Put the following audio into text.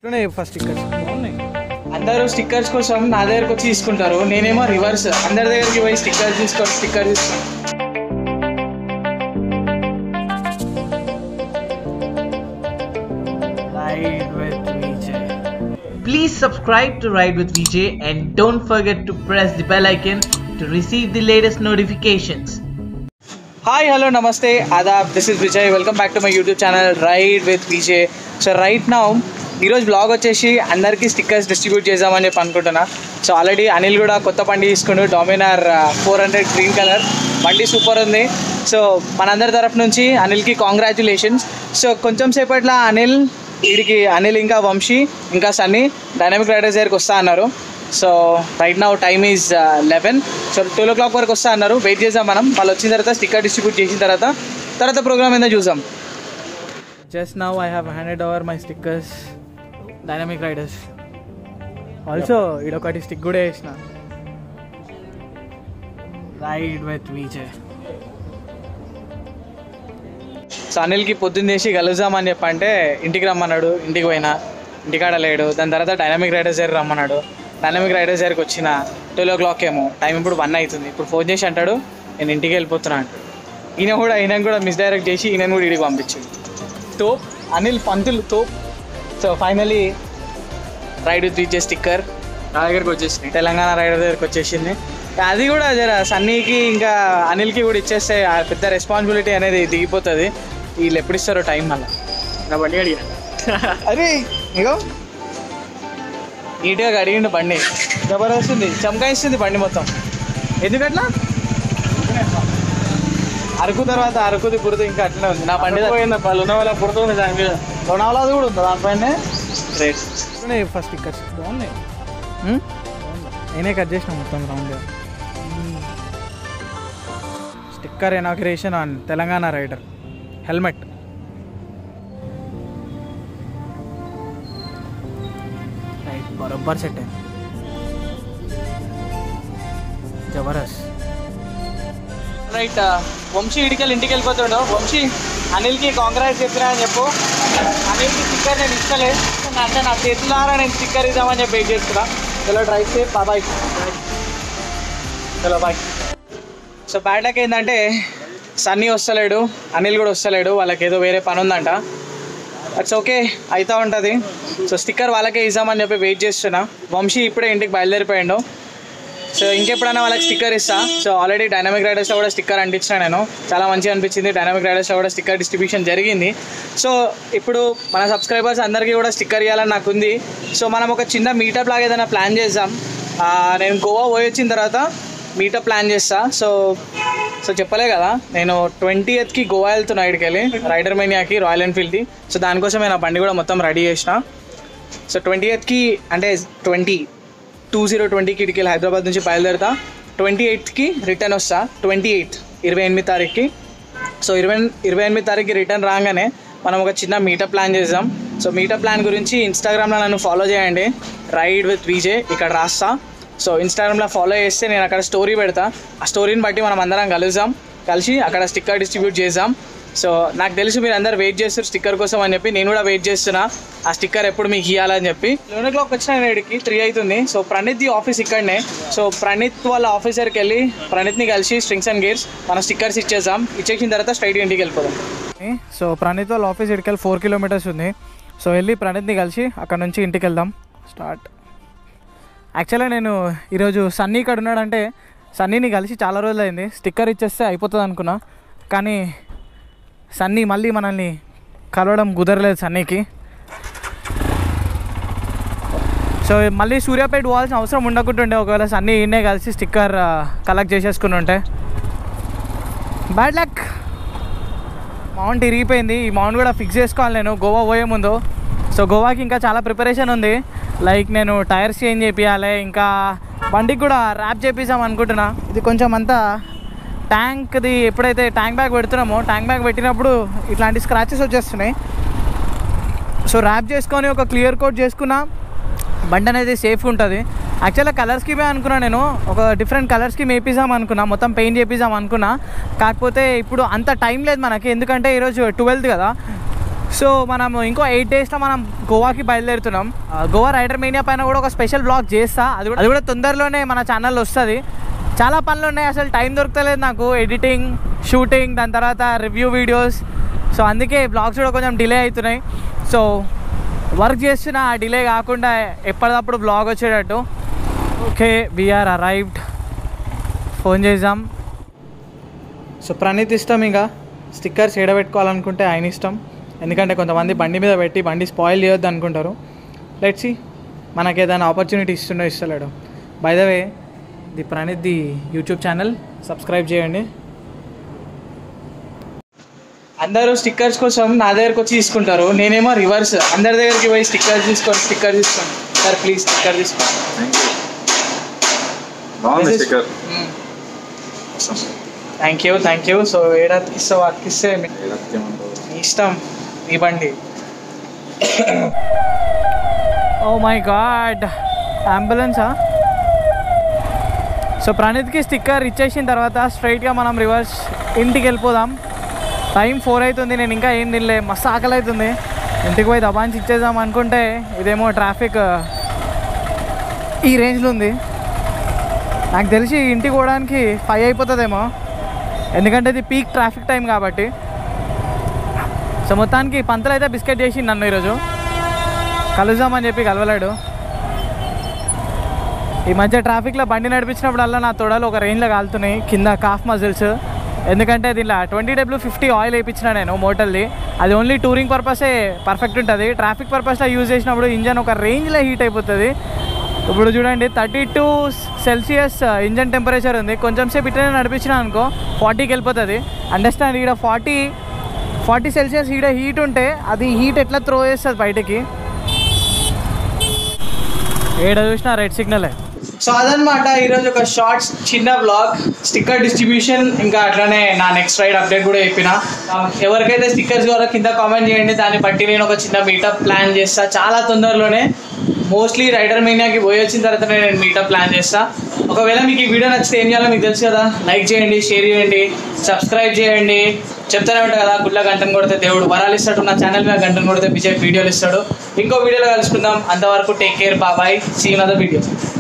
ఇట్లనే ఫస్ట్ ఇక్కడ బాగున్నాయి అందరూ స్టిక్కర్స్ కోసం నా దగ్గరకు వచ్చి తీసుకుంటారు నేనేమో రివర్స్ అందరి దగ్గరికి పోయి స్టిక్కర్ తీసుకో స్టిక్కర్ తీసుకో ride with Vijay Please subscribe to Ride with VJ and don't forget to press the bell icon to receive the latest notifications. Hi hello namaste adaab this is Vijay welcome back to my YouTube channel ride with Vijay so right now ఈరోజు blog వచ్చేసి అందరికీ stickers distribute చేద్దామని చెప్పి అనుకుంటున్నా so already Anil కూడా కొత్త బండి తీసుకుండు Dominar four hundred green colour బండి సూపర్ ఉంది సో మనందరి తరఫు నుంచి అనిల్కి కాంగ్రాచులేషన్స్ సో కొంచెం సేపట్లో అనిల్ వీడికి అనిల్ ఇంకా వంశీ ఇంకా సన్నీ డైనామిక్ రైడర్స్ దగ్గరికి వస్తా అన్నారు so right now time is eleven so twelve o'clock వరకు వస్తా అన్నారు వెయిట్ చేద్దాం మనం వాళ్ళు వచ్చిన తర్వాత స్టిక్కర్ డిస్ట్రిబ్యూట్ చేసిన తర్వాత తర్వాత ప్రోగ్రామ్ ఏందో చూసాం just now I have handed over my stickers dynamic riders also ఇడొకటి స్టిక్ కూడా వేసిన రైడ్ విత్ విజయ్ సో అనిల్కి పొద్దున్న చేసి కలుద్దామని చెప్పంటే ఇంటికి రమ్మన్నాడు ఇంటికి పోయినా ఇంటికాడ లేడు దాని తర్వాత డైనామిక్ రైడర్స్ దగ్గర రమ్మన్నాడు డైనామిక్ రైడర్స్ దగ్గరికి వచ్చిన ట్వెల్వ్ ఓ క్లాక్ ఏమో టైం ఇప్పుడు వన్ అవుతుంది ఇప్పుడు ఫోన్ చేసి అంటాడు నేను ఇంటికి వెళ్ళిపోతున్నా అంటాడు ఈయన కూడా ఈయన కూడా మిస్డైరెక్ట్ చేసి ఈయన కూడా ఇంటికి పంపించింది తోప్ అనిల్ పంతులు తోప్ so finally ride with Vijay sticker నా దగ్గరకు వచ్చేసింది తెలంగాణ రైడర్ దగ్గరకు వచ్చేసింది అది కూడా జర సన్నీకి ఇంకా అనిల్కి కూడా ఇచ్చేస్తే ఆ పెద్ద రెస్పాన్సిబిలిటీ అనేది దిగిపోతుంది వీళ్ళు ఎప్పుడు ఇస్తారో టైం మళ్ళీ నా బండి అడిగా అరే ఇగో నీట్గా అడిగిండు బండి జబర్దస్త్ ఉంది చమకాయిస్తుంది బండి మొత్తం ఎందుకట్లా అరకు తర్వాత అరకుది బురద ఇంకా అట్లనే ఉంది నా బండి లోనావాలా బురద ఉంది దాని మీద లోనావాలాది కూడా ఉంది దానిపైన రేట్ ఇట్లనే ఫస్ట్ స్టిక్కర్స్ బాగున్నాయి నేనే కట్ చేసిన మొత్తం రౌండ్గా sticker inauguration on Telangana rider helmet right బరోబ్బర్ సెట్ అయింది జబర్దస్త్ రైట్ వంశీ ఇడికెళ్ళి ఇంటికి వెళ్ళిపోతాడు వంశీ అనిల్కి కాంగ్రెస్ చెప్పినా అని చెప్పు అనిల్కి స్టిక్కర్ నేను ఇస్తలే అంటే నా చేతులారా నేను స్టిక్కర్ ఇద్దామని చెప్పి వెయిట్ చేస్తున్నా చలో డ్రైవ్ సేఫ్ బాబాయ్ చలో బాయ్ సో బ్యాడ్ లక్ ఏంటంటే సన్నీ వస్తలేడు అనిల్ కూడా వస్తలేడు వాళ్ళకి ఏదో వేరే పని ఉందంట అట్స్ ఓకే అవుతూ ఉంటుంది సో స్టిక్కర్ వాళ్ళకే ఇద్దామని చెప్పి వెయిట్ చేస్తున్నా వంశీ ఇప్పుడే ఇంటికి బయలుదేరిపోయాడు సో ఇంకెప్పుడైనా వాళ్ళకి స్టిక్కర్ ఇస్తా సో ఆల్రెడీ డైనామిక్ రైడర్స్లో కూడా స్టిక్కర్ అంటించిన నేను చాలా మంచిగా అనిపించింది డైనామిక్ రైడర్స్లో కూడా స్టిక్కర్ డిస్ట్రిబ్యూషన్ జరిగింది సో ఇప్పుడు మన సబ్స్క్రైబర్స్ అందరికీ కూడా స్టిక్కర్ ఇవ్వాలని నాకు ఉంది సో మనం ఒక చిన్న మీటప్ లాగా ఏదైనా ప్లాన్ చేద్దాం ఆ, నేను గోవా పోయి వచ్చిన తర్వాత మీటప్ ప్లాన్ చేస్తా సో సో చెప్పలే కదా నేను ట్వంటీ ఎయిత్కి గోవా వెళ్తున్నా ఇక్కడికి వెళ్ళి రైడర్ మేనియాకి రాయల్ ఎన్ఫీల్డ్కి సో దానికోసం నేను ఆ బండి కూడా మొత్తం రెడీ చేసిన సో ట్వంటీ ఎయిత్కి అంటే ట్వంటీ టూ జీరో ట్వంటీకి ఇటుకెళ్ళి హైదరాబాద్ నుంచి బయలుదేరుతా ట్వంటీ ఎయిత్కి రిటర్న్ వస్తా ట్వంటీ ఎయిత్ ఇరవై ఎనిమిది తారీఖుకి సో ఇరవై ఇరవై ఎనిమిది తారీఖుకి రిటర్న్ రాగానే మనం ఒక చిన్న మీటప్ ప్లాన్ చేద్దాం సో మీటప్ ప్లాన్ గురించి ఇన్స్టాగ్రామ్లో నన్ను ఫాలో చేయండి రైడ్ విత్ విజయ్ ఇక్కడ రాస్తా సో ఇన్స్టాగ్రామ్లో ఫాలో చేస్తే నేను అక్కడ స్టోరీ పెడతా ఆ స్టోరీని బట్టి మనం అందరం కలుద్దాం కలిసి అక్కడ స్టిక్కర్ డిస్ట్రిబ్యూట్ చేద్దాం సో నాకు తెలుసు మీరు అందరు వెయిట్ చేస్తారు స్టిక్కర్ కోసం అని చెప్పి నేను కూడా వెయిట్ చేస్తున్నా ఆ స్టిక్కర్ ఎప్పుడు మీకు ఇవ్వాలని చెప్పి లెవెన్ ఓ క్లాక్ వచ్చిన నేడికి త్రీ అవుతుంది సో ప్రణీత్ ది ఆఫీస్ ఇక్కడనే సో ప్రణీత్ వాళ్ళ ఆఫీసర్కి వెళ్ళి ప్రణీత్ని కలిసి స్ట్రింగ్స్ అండ్ గేర్స్ మనం స్టిక్కర్స్ ఇచ్చేద్దాం ఇచ్చేసిన తర్వాత స్ట్రైట్ ఇంటికి వెళ్ళిపోదాం సో ప్రణీత్ వాళ్ళ ఆఫీస్ ఇటుకెళ్ళి ఫోర్ కిలోమీటర్స్ ఉంది సో వెళ్ళి ప్రణీత్ని కలిసి అక్కడ నుంచి ఇంటికి వెళ్దాం స్టార్ట్ యాక్చువల్గా నేను ఈరోజు సన్నీ ఇక్కడ ఉన్నాడంటే సన్నీని కలిసి చాలా రోజులు అయింది స్టిక్కర్ ఇచ్చేస్తే అయిపోతుంది అనుకున్నా కానీ సన్నీ మళ్ళీ మనల్ని కలవడం కుదరలేదు సన్నీకి సో మళ్ళీ సూర్యాపేట పోవాల్సిన అవసరం ఉండకుంటుండే ఒకవేళ సన్నీ ఈయనే కలిసి స్టిక్కర్ కలెక్ట్ చేసేసుకుని ఉంటే బ్యాడ్ లక్ మౌంట్ ఇరిగిపోయింది ఈ మౌంట్ కూడా ఫిక్స్ చేసుకోవాలి నేను గోవా పోయే ముందు సో గోవాకి ఇంకా చాలా ప్రిపరేషన్ ఉంది లైక్ నేను టైర్స్ చేంజ్ చేపియాలి ఇంకా బండికి కూడా ర్యాప్ చేపిస్తాం అనుకుంటున్నా ఇది కొంచెం అంతా ట్యాంక్ది ఎప్పుడైతే ట్యాంక్ బ్యాగ్ పెడుతున్నామో ట్యాంక్ బ్యాగ్ పెట్టినప్పుడు ఇట్లాంటి స్క్రాచెస్ వచ్చేస్తున్నాయి సో ర్యాప్ చేసుకొని ఒక క్లియర్ కోట్ చేసుకున్నా బండి అనేది సేఫ్గా ఉంటుంది యాక్చువల్గా కలర్ స్కీమే అనుకున్నా నేను ఒక డిఫరెంట్ కలర్ స్కీమ్ వేపిద్దాం అనుకున్నా మొత్తం పెయింట్ చేపిద్దాం అనుకున్నా కాకపోతే ఇప్పుడు అంత టైం లేదు మనకి ఎందుకంటే ఈరోజు ట్వెల్త్ కదా సో మనం ఇంకో ఎయిట్ డేస్లో మనం గోవాకి బయలుదేరుతున్నాం ఆ, గోవా రైడర్ మేనియా పైన కూడా ఒక స్పెషల్ బ్లాగ్ చేస్తా అది కూడా అది కూడా తొందరలోనే మన ఛానల్లో వస్తుంది చాలా పనులు ఉన్నాయి అసలు టైం దొరకలేదు నాకు ఎడిటింగ్ షూటింగ్ దాని తర్వాత రివ్యూ వీడియోస్ సో అందుకే బ్లాగ్స్ కూడా కొంచెం డిలే అవుతున్నాయి సో వర్క్ చేస్తున్న ఆ డిలే కాకుండా ఎప్పటికప్పుడు బ్లాగ్ వచ్చేటట్టు ఓకే వీఆర్ అరైవ్డ్ ఫోన్ చేద్దాం సో ప్రణీత్ ఇష్టం ఇంకా స్టిక్కర్స్ ఎడబెట్టుకోవాలనుకుంటే ఆయన ఇష్టం ఎందుకంటే కొంతమంది బండి మీద పెట్టి బండి స్పాయిల్ చేయొద్దు అనుకుంటారు లెట్సి మనకి ఏదైనా ఆపర్చునిటీ ఇస్తుండో ఇస్తలేడు by the way the Praneeth the YouTube channel subscribe చేయండి అందరూ స్టిక్కర్స్ కోసం నా దగ్గరకు వచ్చి తీసుకుంటారు నేనేమో రివర్స్ అందరి దగ్గరికి పోయి స్టిక్కర్స్ తీసుకోండి స్టిక్కర్ తీసుకోండి సార్ ప్లీజ్ స్టిక్కర్ తీసుకోండి బాగుంది sticker thank you thank you so ఏడా ఇస్తావు అతికిస్తే మీ మీ ఇష్టం మీ బండి ఓ మై గాడ్ అంబులెన్సా సో ప్రణీత్కి స్టిక్కర్ ఇచ్చేసిన తర్వాత స్ట్రైట్గా మనం రివర్స్ ఇంటికి వెళ్ళిపోదాం టైం ఫోర్ అవుతుంది నేను ఇంకా ఏం తినలే మస్తు ఆకలి అవుతుంది ఇంటికి పోయి దబాన్స్ ఇచ్చేద్దాం అనుకుంటే ఇదేమో ట్రాఫిక్ ఈ రేంజ్లో ఉంది నాకు తెలిసి ఇంటికి పోవడానికి ఫైవ్ అయిపోతుందేమో ఎందుకంటే ఇది పీక్ ట్రాఫిక్ టైం కాబట్టి సో మొత్తానికి పంతలు అయితే బిస్కెట్ చేసి నన్ను ఈరోజు కలుద్దామని చెప్పి కలవలేడు ఈ మధ్య ట్రాఫిక్లో బండి నడిపించినప్పుడల్లా నా తొడలు ఒక రేంజ్లో కాలుతున్నాయి కింద కాఫ్ మజిల్స్ ఎందుకంటే దీనిలో ట్వంటీ డబ్ల్యూ ఫిఫ్టీ ఆయిల్ వేయించిన నేను మోటల్ది అది ఓన్లీ టూరింగ్ పర్పసే పర్ఫెక్ట్ ఉంటుంది ట్రాఫిక్ పర్పస్లో యూజ్ చేసినప్పుడు ఇంజన్ ఒక రేంజ్లో హీట్ అయిపోతుంది ఇప్పుడు చూడండి thirty two celsius engine temperature ఉంది కొంచెం సేపు ఇట్లనే నడిపించిన అనుకో ఫార్టీకి వెళ్ళిపోతుంది అండర్స్టాండ్ ఇక్కడ ఫార్టీ ఫార్టీ సెల్సియస్ ఈడ హీట్ ఉంటే అది హీట్ ఎట్లా త్రో చేస్తుంది బయటకి ఏడ చూసినా రెడ్ సిగ్నలే సో అదనమాట ఈరోజు ఒక షార్ట్స్ చిన్న బ్లాగ్ స్టిక్కర్ డిస్ట్రిబ్యూషన్ ఇంకా అట్లానే నా నెక్స్ట్ రైడ్ అప్డేట్ కూడా చెప్పిన ఆ, ఎవరికైతే స్టిక్కర్స్ కావాలో కింద కామెంట్ చేయండి దాన్ని బట్టి నేను ఒక చిన్న మీటప్ ప్లాన్ చేస్తా చాలా తొందరలోనే మోస్ట్లీ రైడర్ మీనియాకి పోయి వచ్చిన తర్వాత నేను మీటప్ ప్లాన్ చేస్తా ఒకవేళ మీకు ఈ వీడియో నచ్చితే ఏం చేయాలో మీకు తెలుసు కదా లైక్ చేయండి షేర్ చేయండి సబ్స్క్రైబ్ చేయండి చెప్తానే ఉంటా కదా గుడ్ల గంటను కొడితే దేవుడు వరాలు ఇస్తాడు నా ఛానల్ మీద గంటను కొడితే విజయ్ వీడియోలు ఇస్తాడు ఇంకో వీడియోలో కలుసుకుందాం అంతవరకు టేక్ కేర్ బాబాయ్ సీ అదర్ వీడియో